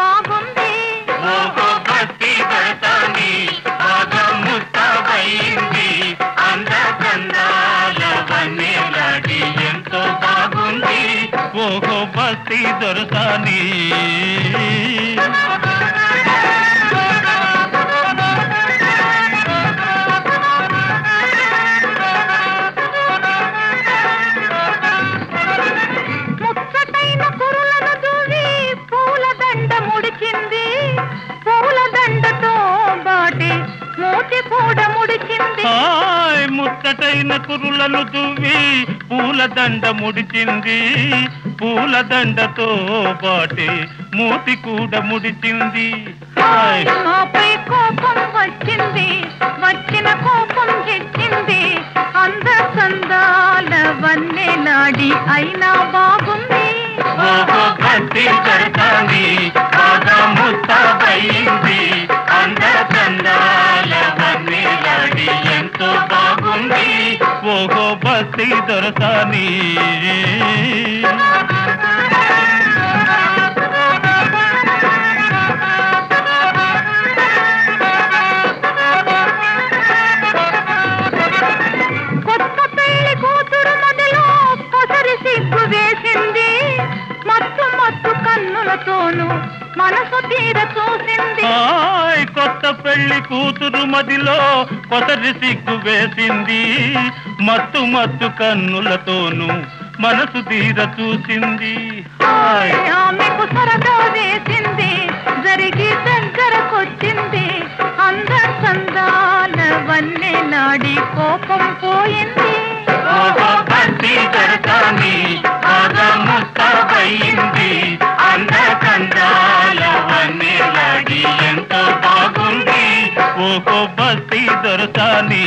బాగుంది ఓహో భక్తి దర్శని బాగా ముస్తాబైంది అంద చందాల వన్నెలాడి ఎంతో బాగుంది ఓహో భక్తి దొరసాని ముచ్చటైన కురులను దూవి పూల దండ ముడిచింది పూల దండతో బాటి మూతి కూడా ముడిచింది హాయ్ ముచ్చటైన కురులను దువ్వి పూలదండ ముడిచింది పూలదండతో పాటి మూతి కూడా ముడిచింది హాయ్ నాపై కోపం వచ్చింది వచ్చిన కోపం తెచ్చింది అంద సందాల వన్నె నాడి అయినా బాగుంది ఓహో భక్తి దర్శని బాగా ముస్తాబైంది అంద చందాల వన్నెలాడి ఎంతో బాగుంది ఓహో భక్తి దొరసాని కొత్త పెళ్లి కూతురు మొదలు పొసరి సిగ్గు వేసింది మత్తు మత్తు కన్నులతోనూ మనసు తీర చూసింది హాయ్ కొత్త పెళ్లి కూతురు మదిలో కొసరి సిగ్గు వేసింది మత్తు మత్తు కన్నులతోనూ మనసు తీర చూసింది హాయ్ ఆమెకు సరదా వేసింది జరిగి దగ్గరకొచ్చింది అంద సందాల వన్నె నాడి కోపం పోయింది ఓహో భక్తి దర్శని బాగా ముస్తాబయింది అంద కందాల వన్నెలాడి ఎంతో బాగుంది ఓహో భక్తి దొరసాని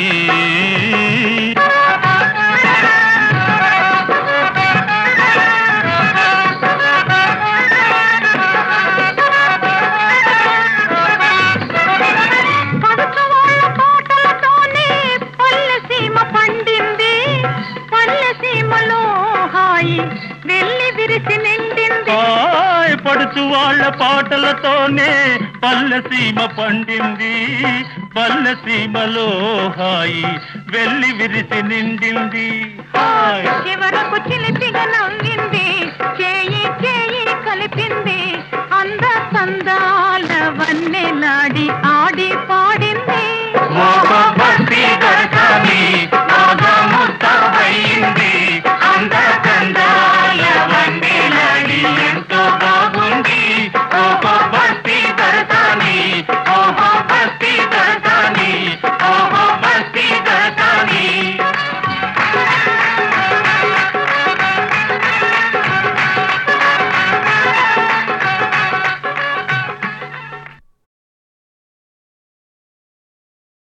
పడుచు వాళ్ళ తోటలతోనే పల్లె సీమ పండింది పల్లె సీమలో హాయి వెళ్ళి విరిసి నిండింది హాయ్ పడుచు వాళ్ళ పాటలతోనే పల్లె సీమ పండింది పల్లె సీమలో హాయి వెళ్ళి విరిసి నిండింది హాయ్ చివరకు చిలిపిగా నవ్వింది